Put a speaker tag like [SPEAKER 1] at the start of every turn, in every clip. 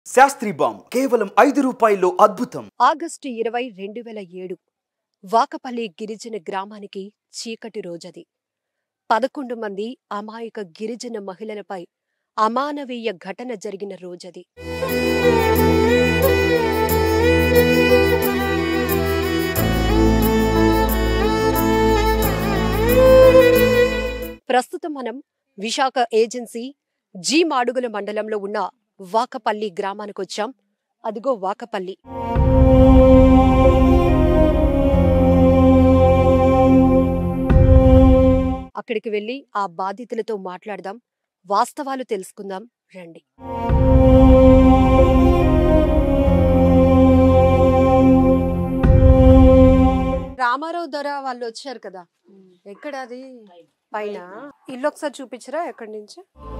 [SPEAKER 1] Sastry balm కేవలం ఐదు రూపాయల్లో అద్భుతం
[SPEAKER 2] ఆగస్టు ఇరవై రెండు వేల ఏడు వాకపల్లి గిరిజన గ్రామానికి చీకటి రోజది పదకొండు మంది అమాయక గిరిజన మహిళలపై అమానవీయ ఘటన జరిగిన రోజది ప్రస్తుతం మనం విశాఖ ఏజెన్సీ జీ మాడుగుల మండలంలో ఉన్న వాకపల్లి గ్రామానికి వచ్చాం అదిగో వాకపల్లి అక్కడికి వెళ్ళి ఆ బాధితులతో మాట్లాడదాం వాస్తవాలు తెలుసుకుందాం రండి రామారావు ధర వాళ్ళు వచ్చారు కదా ఎక్కడ అది పైన ఇల్లు ఒకసారి చూపించరా ఎక్కడి నుంచి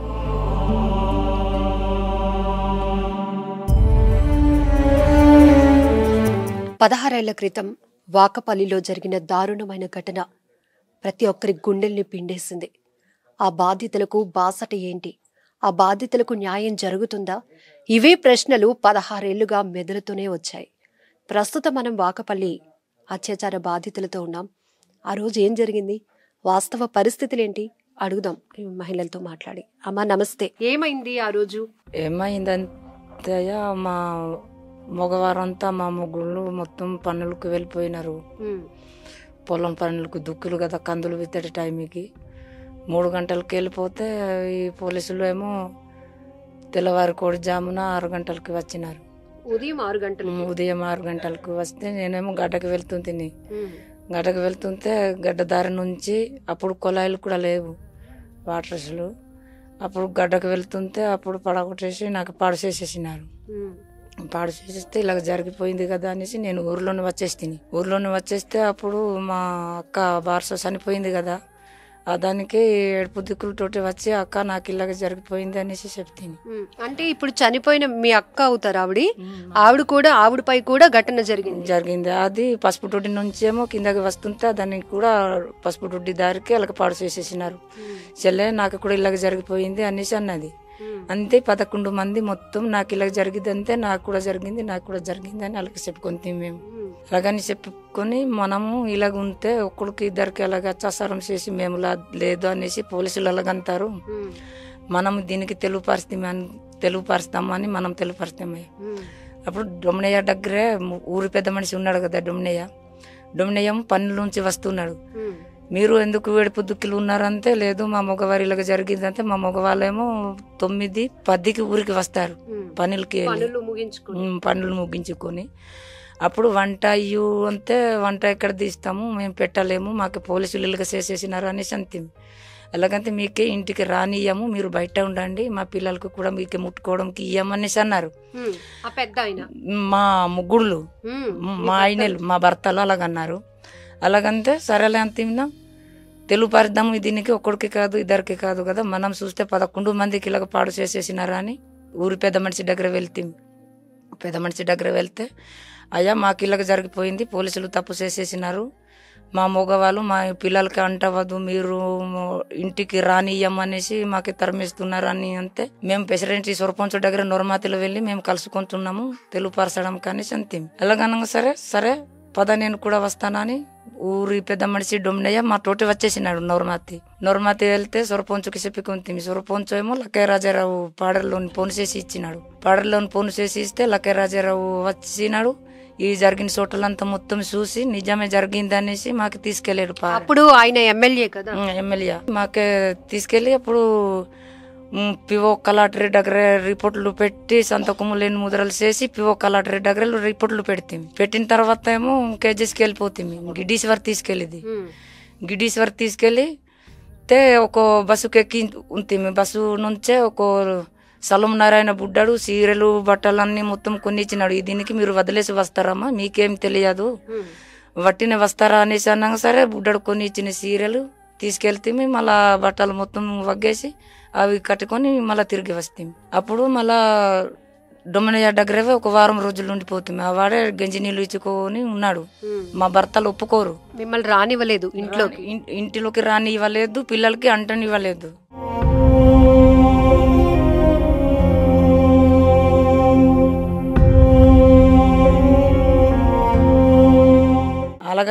[SPEAKER 2] పదహారేళ్ల క్రితం వాకపల్లిలో జరిగిన దారుణమైన ఘటన ప్రతి ఒక్కరి గుండెల్ని పిండేసింది ఆ బాధితులకు బాసట ఏంటి ఆ బాధితులకు న్యాయం జరుగుతుందా ఇవే ప్రశ్నలు పదహారేళ్లుగా మెదులుతూనే వచ్చాయి ప్రస్తుతం మనం వాకపల్లి అత్యాచార బాధితులతో ఉన్నాం ఆ రోజు ఏం జరిగింది వాస్తవ పరిస్థితులేంటి అడుగుదాం ఈ మహిళలతో మాట్లాడి అమ్మా నమస్తే ఏమైంది ఆ రోజు
[SPEAKER 3] ఏమైందంతయ్య మా మగవారంతా మా ముగ్గురు మొత్తం పనులకు వెళ్ళిపోయినారు పొలం పనులకు దుక్కులు కదా కందులు విత్తడి టైంకి మూడు గంటలకు వెళ్ళిపోతే ఈ పోలీసులు ఏమో తెల్లవారి కోడి జామున ఆరు గంటలకి వచ్చినారు
[SPEAKER 2] ఉదయం ఆరు గంటలు
[SPEAKER 3] ఉదయం ఆరు గంటలకు వస్తే నేనేమో గడ్డకి వెళ్తుంటిని గడ్డకి వెళ్తుంటే గడ్డ దారి నుంచి అప్పుడు కొలాయిలు కూడా లేవు వాటర్స్లు అప్పుడు గడ్డకు వెళ్తుంటే అప్పుడు పడగొట్టేసి నాకు పాడు చేసేసినారు పాడు చేసేస్తే ఇలాగ జరిగిపోయింది కదా అనేసి నేను ఊర్లోనే వచ్చేస్తిని ఊర్లోనే వచ్చేస్తే అప్పుడు మా అక్క బార్స చనిపోయింది కదా ఆ దానికి ఏడుపు దిక్కులతోటి వచ్చి అక్క నాకు ఇలాగ జరిగిపోయింది అనేసి చెప్తాను
[SPEAKER 2] ఉమ్, అంటే ఇప్పుడు చనిపోయిన మీ అక్క అవుతారు ఆవిడ ఆవిడ కూడా ఆవిడపై కూడా ఘటన జరిగింది
[SPEAKER 3] జరిగింది అది పసుపు టొడ్డి నుంచి ఏమో కిందకి వస్తుంటే దానికి కూడా పసుపు టొడ్డి దారికి అలాగ పాడు చేసేసినారు చెల్లె నాకు కూడా ఇలాగ జరిగిపోయింది అనేసి అన్నది అంతే పదకొండు మంది మొత్తం నాకు ఇలాగ జరిగింది అంతే నాకు కూడా జరిగింది నాకు కూడా జరిగింది అని అలాగ చెప్పుకుంటాం మేము అలాగని చెప్పుకొని మనము ఇలాగ ఉంటే ఒక్కడికి ఇద్దరికి అలాగ అత్యాచారం చేసి మేము లా- లేదు అనేసి పోలీసులు అలాగంటారు మనం దీనికి తెలుగుపరుస్తామని తెలుగుపరుస్తామని మనం తెలుగుపరుస్తామే అప్పుడు డొమ్నయ్య దగ్గరే ము- ఊరి పెద్ద మనిషి ఉన్నాడు కదా డొమ్నయ్య డొమ్నయ్య పనుల నుంచి వస్తున్నాడు మీరు ఎందుకు వేడుపు దుక్కులు ఉన్నారంటే లేదు మా మగవారి ఇలాగ జరిగిందంటే మా మగవాళ్ళేమో తొమ్మిది పదికి ఊరికి వస్తారు పనులకి వెళ్ళి
[SPEAKER 2] పనులు ముగించుకుని
[SPEAKER 3] ఉమ్, పనులు ముగించుకొని అప్పుడు వంట అయ్యు అంటే వంట ఎక్కడ తీస్తాము మేము పెట్టలేము మాకు పోలీసులు ఇలాగ చేసేసినారు అనేసి అంతే ఎలాగంటే మీకే ఇంటికి రానియ్యము మీరు బయట ఉండండి మా పిల్లలకు కూడా మీకు ముట్టుకోవడంకి ఇయ్యమనేసి అన్నారు
[SPEAKER 2] ఉమ్, ఆ పెద్ద ఆయన
[SPEAKER 3] మా ముగ్గుళ్ళు
[SPEAKER 2] ఉమ్,
[SPEAKER 3] మా ఆయనలు మా భర్తలు అలాగన్నారు అలాగంటే సరేలే అంతిమినా తెలుగు పరిద్దాము దీనికి ఒక్కడికి కాదు ఇద్దరికి కాదు కదా మనం చూస్తే పదకొండు మందికి ఇలాగ పాడు చేసేసినారా అని ఊరి పెద్ద మనిషి దగ్గర వెళ్తే పెద్ద మనిషి దగ్గర వెళ్తే అయ్యా మాకు ఇలాగ జరిగిపోయింది పోలీసులు తప్పు చేసేసినారు మా మగవాళ్ళు మా పిల్లలకి అంటవద్దు మీరు ఇంటికి రానియ్యమనేసి మాకు తరిమిస్తున్నారు అని అంతే మేము ప్రెసిడెంట్ సర్పంచ్ దగ్గర నొరమాతిలో వెళ్ళి మేము కలుసుకుంటున్నాము తెలుగుపరచడం కానీ అంతే ఎలాగనగా సరే సరే పద నేను కూడా వస్తానని ఊరి పెద్ద మనిషి డొమ్నయ్య మా తోటి వచ్చేసినాడు నోర్మాతి నోర్మాతి వెళ్తే సొరపొంచుకి చెప్పుకుంటుంది సొరపొంచు ఏమో లక్కయ్య రాజారావు పాడర్లోని ఫోన్ చేసి ఇచ్చినాడు పాడర్లోని ఫోన్ చేసి ఇస్తే లక్కయ్య రాజారావు వచ్చినాడు ఈ జరిగిన చోట్లంతా మొత్తం చూసి నిజమే జరిగింది అనేసి మాకు తీసుకెళ్ళాడు పా
[SPEAKER 2] అప్పుడు ఆయన ఎమ్మెల్యే కదా
[SPEAKER 3] ఉమ్, ఎమ్మెల్యే మాకే తీసుకెళ్ళి అప్పుడు ఉమ్, పివో కలెక్టరీ దగ్గర రిపోర్ట్లు పెట్టి సంతకము లేని ముద్రలు చేసి పివో కలెక్టరీ దగ్గర రిపోర్ట్లు పెడతాం పెట్టిన తర్వాత ఏమో కేజీస్కి వెళ్ళిపోతాం గిడ్డీశ్వర్ తీసుకెళ్ళింది
[SPEAKER 2] ఉమ్,
[SPEAKER 3] గిడ్డీశ్వర్ తీసుకెళ్ళి తే ఒక బస్సుకి ఎక్కి ఉంటుంది బస్సు నుంచే ఒక సలం నారాయణ బుడ్డాడు సీరెలు బట్టలన్నీ మొత్తం కొన్ని ఇచ్చినాడు "ఈ దీనికి మీరు వదిలేసి వస్తారమ్మా మీకేం తెలియదు
[SPEAKER 2] ఉమ్,
[SPEAKER 3] వట్టిన వస్తారా అనేసి అన్నాక సరే బుడ్డడు కొని ఇచ్చిన సీరియలు తీసుకెళ్తే మళ్ళా బట్టలు మొత్తం వగ్గేసి అవి కట్టుకొని మళ్ళీ తిరిగి వస్తాం అప్పుడు మళ్ళా డొమినయ్య దగ్గరే ఒక వారం రోజులు ఉండిపోతుంది ఆ వాడే గంజి నీళ్ళు ఇచ్చుకొని ఉన్నాడు
[SPEAKER 2] ఉమ్.
[SPEAKER 3] మా భర్తలు ఒప్పుకోరు
[SPEAKER 2] మిమ్మల్ని రానివ్వలేదు ఇంట్లోకి
[SPEAKER 3] ఇన్- ఇంటిలోకి రాని ఇవ్వలేదు పిల్లలకి అంటని ఇవ్వలేదు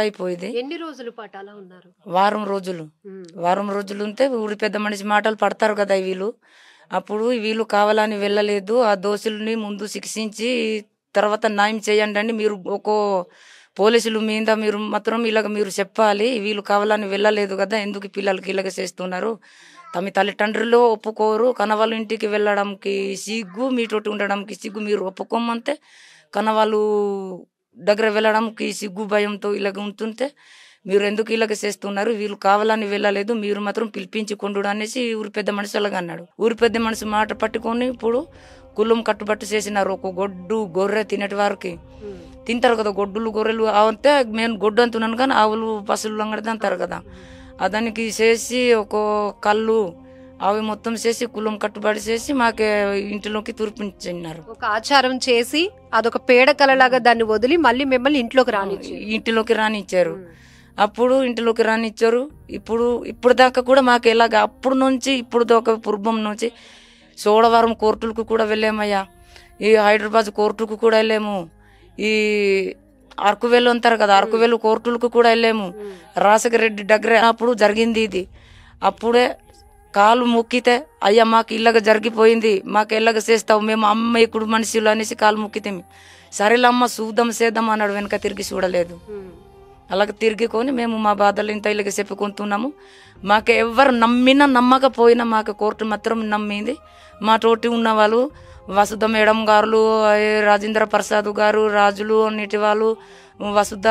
[SPEAKER 3] అయిపోయింది
[SPEAKER 2] ఎన్ని రోజుల పాటు అలా ఉన్నారు
[SPEAKER 3] వారం రోజులు వారం రోజులు ఉంటే ఊరి పెద్ద మనిషి మాటలు పడతారు కదా వీళ్ళు అప్పుడు వీళ్ళు కావాలని వెళ్ళలేదు ఆ దోషుల్ని ముందు శిక్షించి తర్వాత న్యాయం చేయండి అని మీరు ఒక పోలీసులు మీద మీరు మాత్రం ఇలాగ మీరు చెప్పాలి వీళ్ళు కావాలని వెళ్ళలేదు కదా ఎందుకు ఈ పిల్లలకి ఇలాగ చేస్తున్నారు తమ తల్లిదండ్రులు ఒప్పుకోరు కనవాళ్ళ ఇంటికి వెళ్ళడానికి సిగ్గు మీతోటి ఉండడానికి సిగ్గు మీరు ఒప్పుకోమంటే కనవాళ్ళు దగ్గర వెళ్ళడానికి సిగ్గు భయంతో ఇలాగ ఉంటుంటే మీరు ఎందుకు ఇలాగ చేస్తున్నారు వీళ్ళు కావాలని వెళ్ళలేదు మీరు మాత్రం పిలిపించుకుండు అనేసి ఊరి పెద్ద మనిషి అలాగ అన్నాడు ఊరి పెద్ద మనిషి మాట పట్టుకొని ఇప్పుడు కులం కట్టుబట్టు చేసినారు ఒక గొడ్డు గొర్రె తినేటి వారికి తింటారు కదా గొడ్డులు గొర్రెలు అంతే నేను గొడ్డు అంటున్నాను కానీ ఆవులు పశువులు అంగడి అంటారు కదా అదానికి చేసి ఒక కళ్ళు అవి మొత్తం చేసి కులం కట్టుబడి చేసి మాకే ఇంటిలోకి తూర్పించినారు
[SPEAKER 2] ఒక ఆచారం చేసి అదొక పేడ కలలాగా దాన్ని వదిలి మళ్ళీ మిమ్మల్ని ఇంట్లోకి రానిచ్చి
[SPEAKER 3] ఇంటిలోకి రానిచ్చారు అప్పుడు ఇంటిలోకి రానిచ్చారు ఇప్పుడు ఇప్పుడు దాకా కూడా మాకు ఎలాగ అప్పుడు నుంచి ఇప్పుడు దాకా పూర్వం నుంచి సోడవరం కోర్టులకు కూడా వెళ్ళామయ్యా ఈ హైదరాబాద్ కోర్టుకు కూడా వెళ్ళాము ఈ అరకువేలు అంటారు కదా అరకువేలు కోర్టులకు కూడా వెళ్ళాము రాసగిరెడ్డి దగ్గర అప్పుడు జరిగింది ఇది అప్పుడే కాలు మొక్కితే అయ్యా మాకు ఇలాగ జరిగిపోయింది మాకు ఇలాగ చేస్తావు మేము అమ్మ ఇప్పుడు మనుషులు అనేసి కాలు మొక్కితే సరేలమ్మ చూద్దాం చేద్దాం అన్నాడు వెనక తిరిగి చూడలేదు అలాగ తిరిగికొని మేము మా బాధలు ఇంత ఇలాగ చెప్పుకుంటున్నాము మాకు ఎవరు నమ్మినా నమ్మకపోయినా మాకు కోర్టు మాత్రం నమ్మింది మా తోటి ఉన్న వాళ్ళు వసుధ మేడం గారు ఏ రాజేంద్ర ప్రసాద్ గారు రాజులు అన్నిటి వాళ్ళు వసుధ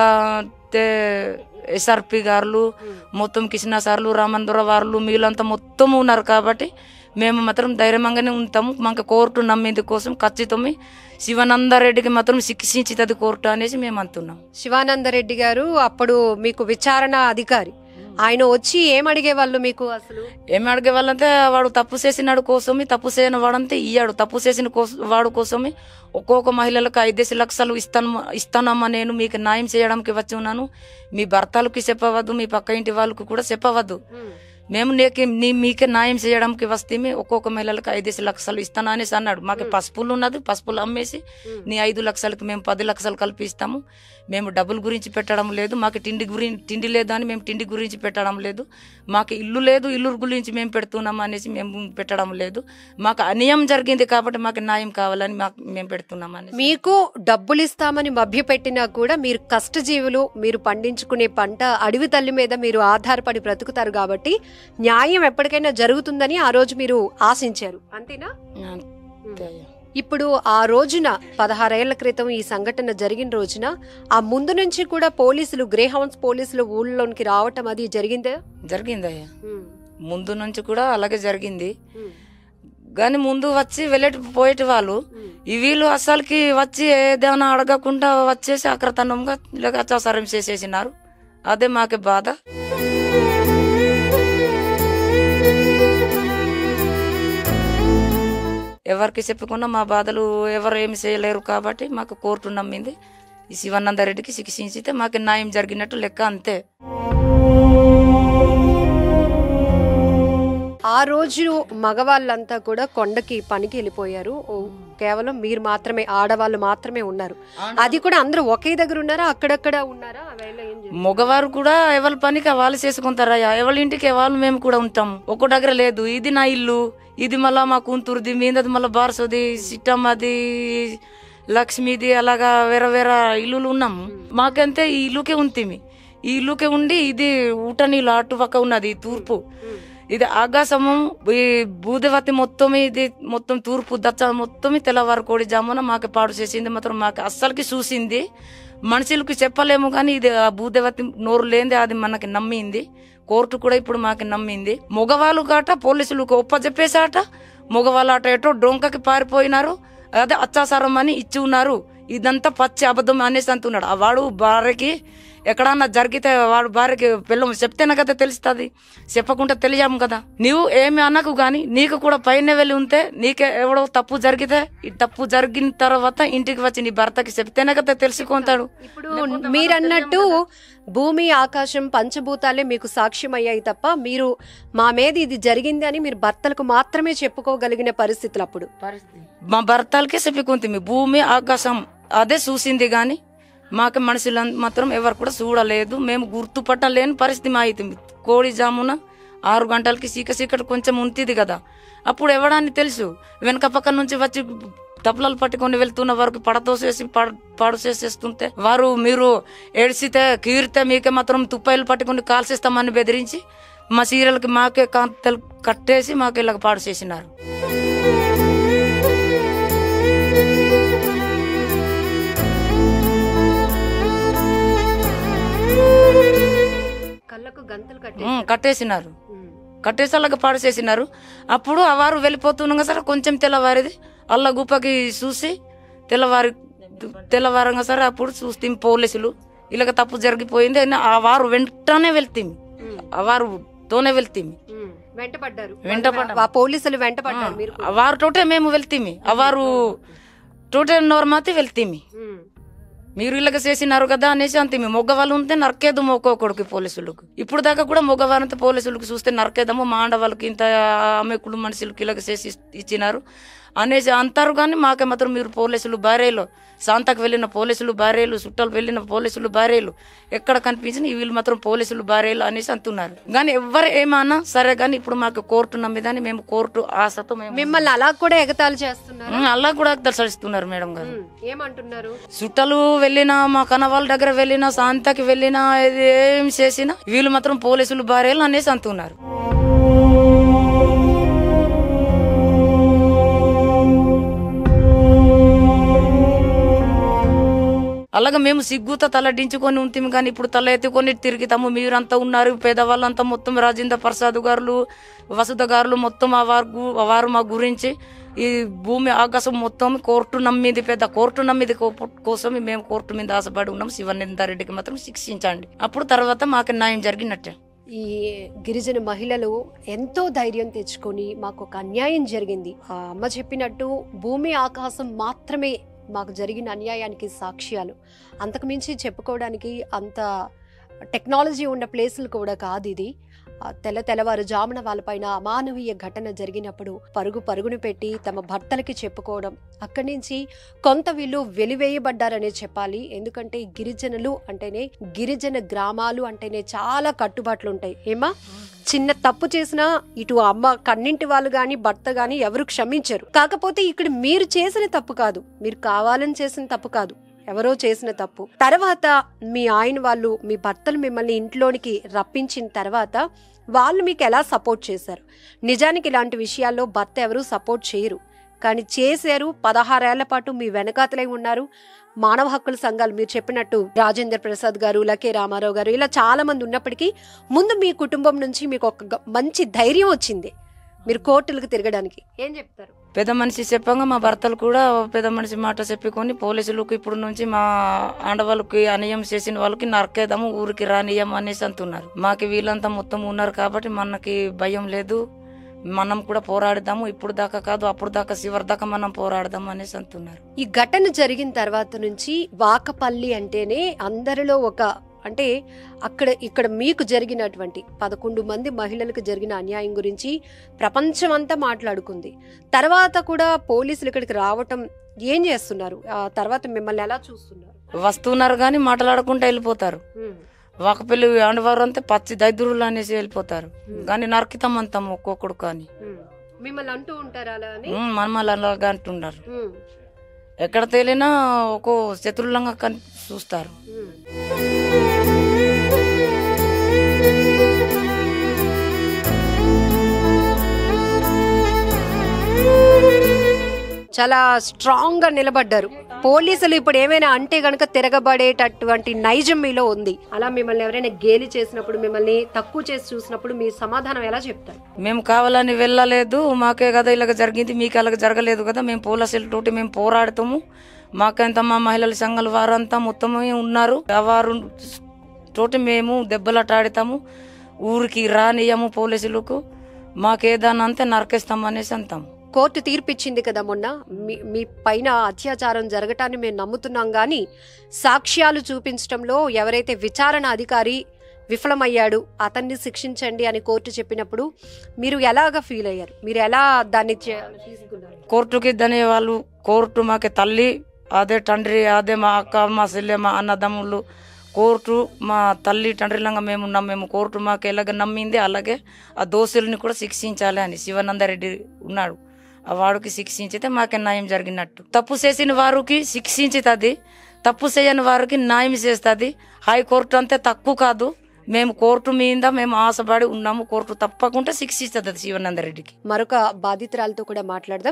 [SPEAKER 3] ఎస్ఆర్పి గారు మొత్తం కృష్ణ సార్లు రామందుర వారు మీలంతా మొత్తం ఉన్నారు కాబట్టి మేము మాత్రం ధైర్యంగానే ఉంటాము మాకు కోర్టు నమ్మేది కోసం ఖచ్చితమే శివానందరెడ్డికి మాత్రం శిక్షించుతుంది కోర్టు అనేసి మేము అంటున్నాం
[SPEAKER 2] శివానందరెడ్డి గారు అప్పుడు మీకు విచారణ అధికారి ఆయన వచ్చి ఏం అడిగేవాళ్ళు మీకు అసలు
[SPEAKER 3] ఏమి అడిగే వాళ్ళంటే వాడు తప్పు చేసినాడు కోసమే తప్పు చేయని వాడంతే ఇయ్యాడు తప్పు చేసిన కోసం వాడు కోసమే ఒక్కొక్క మహిళలకు ఐదేసి లక్షలు ఇస్తాను ఇస్తానమ్మా నేను మీకు న్యాయం చేయడానికి వచ్చి ఉన్నాను మీ భర్తలకి చెప్పవద్దు మీ పక్క ఇంటి వాళ్ళకు కూడా చెప్పవద్దు మేము నీకు నీ మీకే న్యాయం చేయడానికి వస్తే ఒక్కొక్క మహిళలకు ఐదేసి లక్షలు ఇస్తాను అనేసి అన్నాడు మాకు పసుపులు ఉన్నది పసుపులు అమ్మేసి నీ ఐదు లక్షలకి మేము పది లక్షలు కల్పిస్తాము మేము డబ్బుల గురించి పెట్టడం లేదు మాకు తిండి గురించి తిండి లేదు అని మేము తిండి గురించి పెట్టడం లేదు మాకు ఇల్లు లేదు ఇల్లు గురించి మేము పెడుతున్నాం అనేసి మేము పెట్టడం లేదు మాకు అన్యాయం జరిగింది కాబట్టి మాకు న్యాయం కావాలని మాకు మేము పెడుతున్నాం అనేసి
[SPEAKER 2] మీకు డబ్బులు ఇస్తామని మభ్యపెట్టినా కూడా మీరు కష్టజీవులు మీరు పండించుకునే పంట అడవి తల్లి మీద మీరు ఆధారపడి బ్రతుకుతారు కాబట్టి న్యాయం ఎప్పటికైనా జరుగుతుందని ఆ రోజు మీరు ఆశించారు అంతేనా
[SPEAKER 3] అంతే అయ్యా.
[SPEAKER 2] ఇప్పుడు ఆ రోజున పదహారేళ్ల క్రితం ఈ సంఘటన జరిగిన రోజున ఆ ముందు నుంచి కూడా పోలీసులు గ్రే హౌన్స్ పోలీసులు ఊళ్ళోనికి రావటం అది జరిగిందా
[SPEAKER 3] జరిగిందయ్యా ముందు నుంచి కూడా అలాగే జరిగింది కానీ ముందు వచ్చి వెళ్ళేటి పోయేటి వాళ్ళు ఈ వీళ్ళు అసలుకి వచ్చి ఏదైనా అడగకుండా వచ్చేసి అక్రతనంగా ఇలాగ అత్యాచారం చేసేసినారు అదే మాకు బాధ ఎవరికి చెప్పుకున్నా మా బాధలు ఎవరు ఏమి చేయలేరు కాబట్టి మాకు కోర్టు నమ్మింది ఈ శివానందరెడ్డికి శిక్షించితే మాకు న్యాయం జరిగినట్టు లెక్క అంతే
[SPEAKER 2] ఆ రోజు మగవాళ్ళంతా కూడా కొండకి పనికి వెళ్ళిపోయారు ఓ, కేవలం మీరు మాత్రమే ఆడవాళ్ళు మాత్రమే ఉన్నారు అది కూడా అందరూ ఒకే దగ్గర ఉన్నారా అక్కడక్కడ ఉన్నారా ఆ వేళ ఏం జరిగింది?
[SPEAKER 3] మగవారు కూడా ఎవరి పనికి వాళ్ళు చేసుకుంటారయ్యా ఎవరి ఇంటికి వాళ్ళు మేము కూడా ఉంటాం ఒక్క దగ్గర లేదు ఇది నా ఇల్లు ఇది మళ్ళా మా కూతురుది మీదది మళ్ళీ బారసది సిట్టమ్మది లక్ష్మిది అలాగా వేరే వేరే ఇల్లులు ఉన్నాం మాకంతే ఈ ఇల్లుకే ఉంటుంది ఈ ఇల్లుకే ఉండి ఇది ఊట నీళ్ళు అటు పక్క ఉన్నది తూర్పు ఇది ఆకాశము ఈ భూదేవతి మొత్తం ఇది మొత్తం తూర్పు దచ్చ మొత్తం తెల్లవారు కోడి జామున మాకు పాడు చేసింది మాత్రం మాకు అస్సలకి చూసింది మనుషులకి చెప్పలేము కానీ ఇది ఆ భూదేవతి నోరు లేనిది అది మనకి నమ్మింది కోర్టు కూడా ఇప్పుడు మాకు నమ్మింది మగవాళ్ళు కాట పోలీసులకు ఒప్ప చెప్పేసాట మగవాళ్ళు అట ఎటో డొంకకి పారిపోయినారు అదే అత్యాచారం అని ఇచ్చి ఉన్నారు ఇదంతా పచ్చి అబద్ధం అనేసి అంటున్నాడు ఆ వాడు భార్యకి ఎక్కడన్నా జరిగితే వాడు భార్యకి పిల్లం చెప్తేనే కదా తెలుస్తుంది చెప్పకుండా తెలియము కదా నీవు ఏమి అనకు గాని నీకు కూడా పైన వెళ్ళి ఉంటే నీకే ఎవడో తప్పు జరిగితే ఈ తప్పు జరిగిన తర్వాత ఇంటికి వచ్చి నీ భర్తకి చెప్తేనే కదా తెలుసుకుంటాడు
[SPEAKER 2] ఇప్పుడు మీరన్నట్టు భూమి ఆకాశం పంచభూతాలే మీకు సాక్ష్యం అయ్యాయి తప్ప మీరు మా మీద ఇది జరిగింది అని మీరు భర్తలకు మాత్రమే చెప్పుకోగలిగిన పరిస్థితులు అప్పుడు
[SPEAKER 3] మా భర్తలకే చెప్పుకుంటుంది భూమి ఆకాశం అదే చూసింది గాని మాకు మనుషులు మాత్రం ఎవరు కూడా చూడలేదు మేము గుర్తుపట్టలేని పరిస్థితి మా అవుతుంది కోడి జామున ఆరు గంటలకి సీక సీకటి కొంచెం ఉంటుంది కదా అప్పుడు ఎవడాన్ని తెలుసు వెనక పక్క నుంచి వచ్చి తప్పులలు పట్టుకొని వెళ్తున్న వరకు పడతోసేసి పడ పాడు చేసేస్తుంటే వారు మీరు ఏడ్చితే కీరితే మీకే మాత్రం తుప్పాయిలు పట్టుకొని కాల్చేస్తామని బెదిరించి మా సీరియల్కి మాకే కాంతలు కట్టేసి మాకు ఇలాగ పాడు చేసినారు
[SPEAKER 2] కళ్ళకు గంతలు
[SPEAKER 3] ఉమ్, కట్టేసినారు
[SPEAKER 2] ఉమ్.
[SPEAKER 3] కట్టేసి అలాగ పాడు చేసినారు అప్పుడు ఆ వారు వెళ్ళిపోతుండగా సరే కొంచెం తెల్లవారిది అల్ల గుప్పకి చూసి తెల్లవారి తెల్లవారంగా సరే అప్పుడు చూస్తే పోలీసులు ఇలాగ తప్పు జరిగిపోయింది అయినా ఆ వారు వెంటనే వెళ్తీమి ఆ వారు తోనే వెళ్తీమి
[SPEAKER 2] ఉమ్. వెంటపడ్డారు
[SPEAKER 3] వెంటపడ్డాం.
[SPEAKER 2] ఆ పోలీసులు వెంటపడ్డారు మీరు
[SPEAKER 3] ఆ వారు తోటే మేము వెళ్తీమి ఆ వారు తోటే నోర్మాతి వెళ్తీమి
[SPEAKER 2] ఉమ్. మీరు
[SPEAKER 3] మీరు ఇలాగ చేసినారు కదా అనేసి అంతే మీ మగవాళ్ళు ఉంటే నరకేదు మొక్కోకొడుకు పోలీసులకు ఇప్పుడు దాకా కూడా మగవారంతా పోలీసులకు చూస్తే నరకేదము మా ఆడవాళ్ళకి ఇంత అమ్మకుడు మనుషులకి ఇలాగ చేసి ఇచ్చినారు అనేసి అంటారు కానీ మాకే మాత్రం మీరు పోలీసులు భార్యలు శాంతకు వెళ్ళిన పోలీసులు భార్యలు చుట్టాలు వెళ్ళిన పోలీసులు భార్యలు ఎక్కడ కనిపించిన వీళ్ళు మాత్రం పోలీసులు భార్యలు అనేసి అంటున్నారు కానీ ఎవరు ఏమన్నా సరే కానీ ఇప్పుడు మాకు కోర్టు నమ్మిదని మేము కోర్టు ఆశతో మేము
[SPEAKER 2] మిమ్మల్ని అలా కూడా ఎగతాళి చేస్తున్నారు
[SPEAKER 3] ఉమ్, అలా కూడా దర్శిస్తున్నారు మేడం గారు
[SPEAKER 2] ఉమ్. ఏమంటున్నారు
[SPEAKER 3] చుట్టాలు వెళ్ళినా మా కన్న వాళ్ళ దగ్గర వెళ్ళినా శాంతకి వెళ్ళినా ఇది ఏం చేసినా వీళ్ళు మాత్రం పోలీసులు భార్యలు అనేసి అంటున్నారు అలాగే మేము సిగ్గుతో తలడించుకొని ఉంటుంది కానీ ఇప్పుడు తల ఎత్తుకొని తిరుగుతాము మీరంతా ఉన్నారు పేదవాళ్ళంతా మొత్తం రాజేంద్ర ప్రసాద్ గారులు వసుధ గారులు మొత్తం ఆ వారు గు- ఆ వారు మా గురించి ఈ భూమి ఆకాశం మొత్తం కోర్టు నమ్మిది పెద్ద కోర్టు నమ్మిది కో- కోసం మేము కోర్టు మీద ఆశపడి ఉన్నాం శివనిందారెడ్డికి మాత్రం శిక్షించండి అప్పుడు తర్వాత మాకు న్యాయం జరిగినట్టే
[SPEAKER 2] ఈ గిరిజన మహిళలు ఎంతో ధైర్యం తెచ్చుకొని మాకు ఒక అన్యాయం జరిగింది ఆ అమ్మ చెప్పినట్టు భూమి ఆకాశం మాత్రమే మాకు జరిగిన అన్యాయానికి సాక్ష్యాలు అంతకుమించి చెప్పుకోవడానికి అంత టెక్నాలజీ ఉన్న ప్లేసులు కూడా కాదు ఇది ఆ తెల్ల తెల్లవారు జామున వాళ్ళపైన అమానవీయ ఘటన జరిగినప్పుడు పరుగు పరుగును పెట్టి తమ భర్తలకి చెప్పుకోవడం అక్కడి నుంచి కొంత వీళ్ళు వెలివేయబడ్డారనే చెప్పాలి ఎందుకంటే గిరిజనులు అంటేనే గిరిజన గ్రామాలు అంటేనే చాలా కట్టుబాట్లు ఉంటాయి ఏమా చిన్న తప్పు చేసినా ఇటు అమ్మ కన్నింటి వాళ్ళు గాని భర్త గాని ఎవరు క్షమించరు కాకపోతే ఇక్కడ మీరు చేసిన తప్పు కాదు మీరు కావాలని చేసిన తప్పు కాదు ఎవరో చేసిన తప్పు తర్వాత మీ ఆయన వాళ్ళు మీ భర్తలు మిమ్మల్ని ఇంట్లోనికి రప్పించిన తర్వాత వాళ్ళు మీకు ఎలా సపోర్ట్ చేశారు నిజానికి ఇలాంటి విషయాల్లో భర్త ఎవరు సపోర్ట్ చేయరు కానీ చేశారు పదహారేళ్ల పాటు మీ వెనకాతలే ఉన్నారు మానవ హక్కుల సంఘాలు మీరు చెప్పినట్టు రాజేంద్ర ప్రసాద్ గారు లకే రామారావు గారు ఇలా చాలా మంది ఉన్నప్పటికీ ముందు మీ కుటుంబం నుంచి మీకు ఒక గ- మంచి ధైర్యం వచ్చింది మీరు కోర్టులకు తిరగడానికి ఏం చెప్తారు
[SPEAKER 3] పెద్ద మనిషి చెప్పంగా మా భర్తలు కూడా పెద్ద మనిషి మాట చెప్పుకొని పోలీసులకు ఇప్పుడు నుంచి మా ఆడవాళ్ళకి అన్యాయం చేసిన వాళ్ళకి నరకేదాము ఊరికి రానియం అనేసి అంటున్నారు మాకు వీళ్ళంతా మొత్తం ఉన్నారు కాబట్టి మనకి భయం లేదు మనం కూడా పోరాడదాము ఇప్పుడు దాకా కాదు అప్పుడు దాకా చివరి దాకా మనం పోరాడదాము అనేసి అంటున్నారు
[SPEAKER 2] ఈ ఘటన జరిగిన తర్వాత నుంచి వాకపల్లి అంటేనే అందరిలో ఒక అంటే అక్కడ ఇక్కడ మీకు జరిగినటువంటి పదకొండు మంది మహిళలకు జరిగిన అన్యాయం గురించి ప్రపంచం అంతా మాట్లాడుకుంది తర్వాత కూడా పోలీసులు ఇక్కడికి రావటం ఏం చేస్తున్నారు ఆ తర్వాత మిమ్మల్ని ఎలా చూస్తున్నారు
[SPEAKER 3] వస్తున్నారు కానీ మాట్లాడకుండా వెళ్ళిపోతారు వాకపల్లి ఆడవారు అంతే పచ్చి దైదురులు అనేసి వెళ్ళిపోతారు కానీ నరకితం అంతాం ఒక్కొక్కడు కానీ
[SPEAKER 2] మిమ్మల్ని అంటూ ఉంటారా అలా అని
[SPEAKER 3] ఉమ్, మనమల్ని అలాగా అంటున్నారు ఎక్కడ తేలినా ఒక్కో శత్రులంగా కని చూస్తారు
[SPEAKER 2] చాలా స్ట్రాంగ్ గా నిలబడ్డారు పోలీసులు ఇప్పుడు ఏమైనా అంటే గనక తిరగబడేటటువంటి నైజం మీలో ఉంది అలా మిమ్మల్ని ఎవరైనా గేలి చేసినప్పుడు మిమ్మల్ని తక్కువ చేసి చూసినప్పుడు మీ సమాధానం ఎలా చెప్తారు
[SPEAKER 3] మేము కావాలని వెళ్ళలేదు మాకే కదా ఇలాగ జరిగింది మీకు అలాగ జరగలేదు కదా మేము పోలీసుల తోటి మేము పోరాడతాము మాకంతా మా మహిళల సంఘాల వారంతా మొత్తం ఉన్నారు ఆ వారు తోటి మేము దెబ్బలాటాడతాము ఊరికి రానియము పోలీసులకు మాకేదానంతే అంతే నరకేస్తాం అనేసి అంటాము
[SPEAKER 2] కోర్టు తీర్పిచ్చింది కదా మొన్న మీ మీ పైన అత్యాచారం జరగటాన్ని మేము నమ్ముతున్నాం కానీ సాక్ష్యాలు చూపించడంలో ఎవరైతే విచారణ అధికారి విఫలమయ్యాడు అతన్ని శిక్షించండి అని కోర్టు చెప్పినప్పుడు మీరు ఎలాగ ఫీల్ అయ్యారు మీరు ఎలా దాన్ని చే- తీసుకున్నారు
[SPEAKER 3] కోర్టుకి దాని వాళ్ళు కోర్టు మాకు తల్లి అదే తండ్రి అదే మా అక్క మా చెల్లె మా అన్నదమ్ముళ్ళు కోర్టు మా తల్లి తండ్రిలంగా మేము ఉన్నాం మేము కోర్టు మాకు ఎలాగ నమ్మింది అలాగే ఆ దోషుల్ని కూడా శిక్షించాలి అని శివానందరెడ్డి ఉన్నాడు ఆ వాడికి శిక్షించితే మాకే న్యాయం జరిగినట్టు తప్పు చేసిన వారికి శిక్షించుతుంది తప్పు చేయని వారికి న్యాయం చేస్తుంది హైకోర్టు అంతే తక్కువ కాదు మేము కోర్టు మీద మేము ఆశపడి ఉన్నాము కోర్టు తప్పకుండా శిక్షిస్తుంది అది శివానందరెడ్డికి
[SPEAKER 2] మరొక బాధితురాలతో కూడా మాట్లాడదాం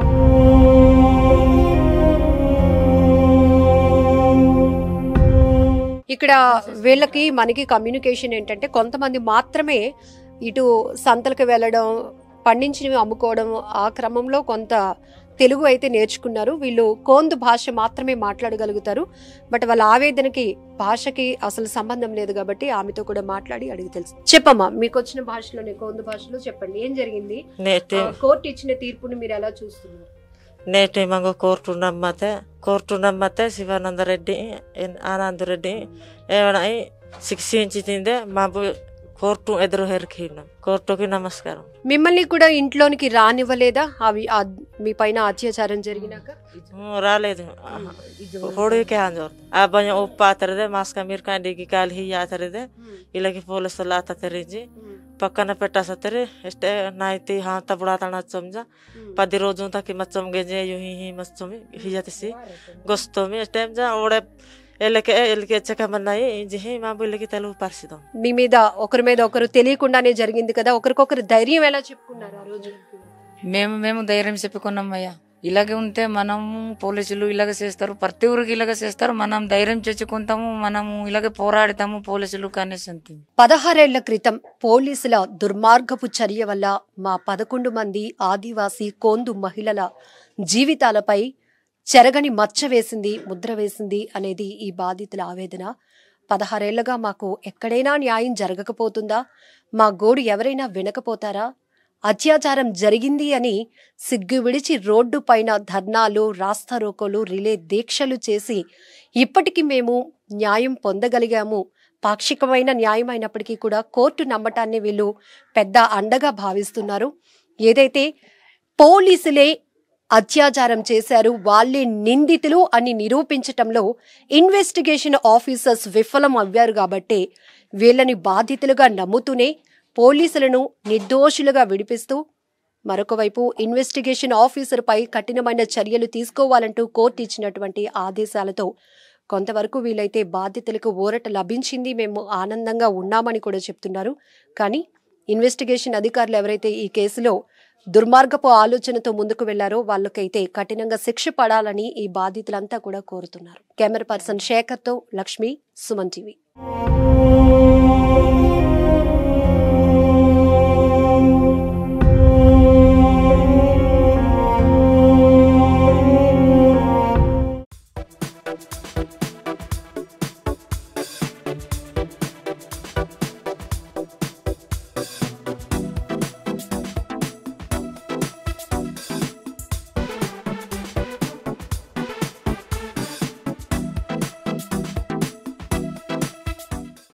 [SPEAKER 2] ఇక్కడ వీళ్ళకి మనకి కమ్యూనికేషన్ ఏంటంటే కొంతమంది మాత్రమే ఇటు సంతలకు వెళ్ళడం పండించినవి అమ్ముకోవడం ఆ క్రమంలో కొంత తెలుగు అయితే నేర్చుకున్నారు వీళ్ళు కోందు భాష మాత్రమే మాట్లాడగలుగుతారు బట్ వాళ్ళ ఆవేదనకి భాషకి అసలు సంబంధం లేదు కాబట్టి ఆమెతో కూడా మాట్లాడి అడిగి తెలుసు చెప్పమ్మా మీకు వచ్చిన భాషలోనే కోందు భాషలో చెప్పండి ఏం జరిగింది
[SPEAKER 4] నేటి
[SPEAKER 2] ఆ, కోర్టు ఇచ్చిన తీర్పుని మీరు ఎలా చూస్తున్నారు
[SPEAKER 4] నేటి మంగ కోర్టు నమ్మతే కోర్టు నమ్మతే శివానంద రెడ్డి ఎన్- ఆనంద్ రెడ్డి ఏమైనా శిక్షించిందే మా బు- కోర్టు ఎదురు హెరికినాం కోర్టుకి నమస్కారం
[SPEAKER 2] మిమ్మల్ని కూడా ఇంట్లోనికి రానివ్వలేదా అవి ఆ- మీ పైన అత్యాచారం జరిగినాక
[SPEAKER 4] ಹ್ಮ್, ರಾಲೇದು ಹುಡುಗಿಕೆ ಅಂದವ್ರು ಆ ಬಂಜ ಉಪ್ಪು ಆತರದೆ ಮಾಸ್ಕ ಮೀರ್ಕಂಡಿಗೆ ಕಾಲು ಹೀ ಆತರದೆ ಇಲ್ಲಗೆ ಪೊಲೀಸ್ ಎಲ್ಲ ಆತ తెరించి పక్కన పెట్టాసరి ఎస్టే నాయితి హాంత బుడాతన చంజ పది రోజు తకి మచ్చం గెజే యు హి హి మచ్చం హిజతిసి గొస్తోమి ఎస్టే జా ఓడే ఎల్లకే ఎల్లకే చెకమన్నాయి జిహి మా బుల్లికి తెలుగు పరిసిదాం
[SPEAKER 2] మీ మీద ఒకరి మీద ఒకరు తెలియకుండానే జరిగింది కదా ఒకరికొకరు ధైర్యం ఎలా చెప్పుకున్నారు ఆ రోజు
[SPEAKER 3] మేము మేము ధైర్యం చెప్పుకున్నాం అయ్యా ఇలాగే ఉంటే మనము పోలీసులు ఇలాగ చేస్తారు ప్రతి ఊరికి ఇలాగ చేస్తారు మనం ధైర్యం తెచ్చుకుంటాము మనము ఇలాగే పోరాడతాము పోలీసులు కనేసి అంతే
[SPEAKER 2] పదహారేళ్ల క్రితం పోలీసుల దుర్మార్గపు చర్య వల్ల మా పదకొండు మంది ఆదివాసీ కోందు మహిళల జీవితాలపై చెరగని మచ్చ వేసింది ముద్ర వేసింది అనేది ఈ బాధితుల ఆవేదన పదహారేళ్లగా మాకు ఎక్కడైనా న్యాయం జరగకపోతుందా మా గోడు ఎవరైనా వినకపోతారా అత్యాచారం జరిగింది అని సిగ్గు విడిచి రోడ్డు పైన ధర్నాలు రాస్తారోకోలు రిలే దీక్షలు చేసి ఇప్పటికి మేము న్యాయం పొందగలిగాము పాక్షికమైన న్యాయం అయినప్పటికీ కూడా కోర్టు నమ్మటాన్ని వీళ్ళు పెద్ద అండగా భావిస్తున్నారు ఏదైతే పోలీసులే అత్యాచారం చేశారు వాళ్ళే నిందితులు అని నిరూపించటంలో ఇన్వెస్టిగేషన్ ఆఫీసర్స్ విఫలం అవ్వారు కాబట్టి వీళ్ళని బాధితులుగా నమ్ముతూనే పోలీసులను నిర్దోషులుగా విడిపిస్తూ మరొక వైపు ఇన్వెస్టిగేషన్ ఆఫీసర్ పై కఠినమైన చర్యలు తీసుకోవాలంటూ కోర్టు ఇచ్చినటువంటి ఆదేశాలతో కొంతవరకు వీలైతే బాధితులకు ఊరట లభించింది మేము ఆనందంగా ఉన్నామని కూడా చెప్తున్నారు కానీ ఇన్వెస్టిగేషన్ అధికారులు ఎవరైతే ఈ కేసులో దుర్మార్గపు ఆలోచనతో ముందుకు వెళ్లారో వాళ్ళకైతే కఠినంగా శిక్ష పడాలని ఈ బాధితులంతా కూడా కోరుతున్నారు కెమెరా పర్సన్ శేఖర్తో లక్ష్మి సుమన్ టీవీ